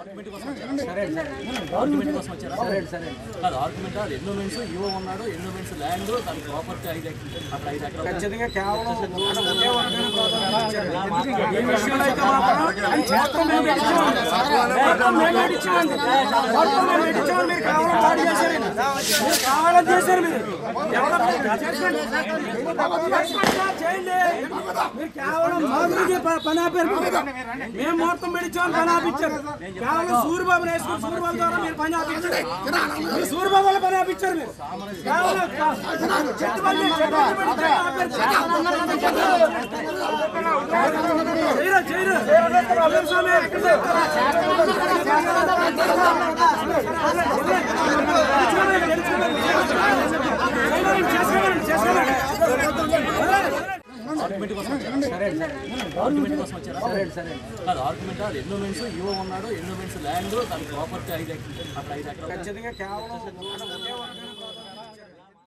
Argument కోసం వచ్చారా? Argument కోసం వచ్చారా కాదు ఆర్గ్యుమెంట్ అది ఎండోమెంట్స్ ఈవో ఉన్నాడు ఎండోమెంట్స్ ల్యాండ్ దాని ప్రాపర్టీ ఐదు ఎకరాలు అక్కడ ఐదు ఎకరాలు ఖచ్చితంగా కేవలం ఒకే వర్గానికి ప్రాధాన్యత ఇచ్చారు. ఈ విషయంలో అయితే మాత్రం మొత్తం మేము ఇచ్చామండి. మొత్తం మేము ఇచ్చామండి. మొత్తం మేము ఇచ్చామని మీరు కావాలని పాడు చేశారు ఈయన. మీరు కావాలని చేశారు మీరు ఎవరో చేసుకోండి. చేయండి. మీరు కేవలం మాధురికి ప- పని ఆపారు మేము మొత్తం పెడిచామని పని ఆపించారు కేవలం సూర్యబాబు వేసుకుని సూర్యబాబు ద్వారా మీరు పని ఆపించారు మీరు సూర్యబాబు వల్ల పని ఆపించారు మీరు కేవలం చెట్టుబడి చెట్టుబడి పెట్టి పని ఆపారు. చేయరా, చేయరా. అదే స్వామి, ఇక్కడ చెప్తారా? చేసుకోమనండి, చేసుకోమనండి. ఆర్గ్యుమెంట్ కోసం వచ్చారా? ఆర్గ్యుమెంట్ కోసం వచ్చారా కాదు ఆర్గ్యుమెంట్ అది ఎండోమెంట్స్ ఈవో ఉన్నాడు ఎండోమెంట్స్ ల్యాండ్ దాని ప్రాపర్టీ ఐదు ఎకరాలు అక్కడ ఐదు ఎకరాలు ఖచ్చితంగా కేవలం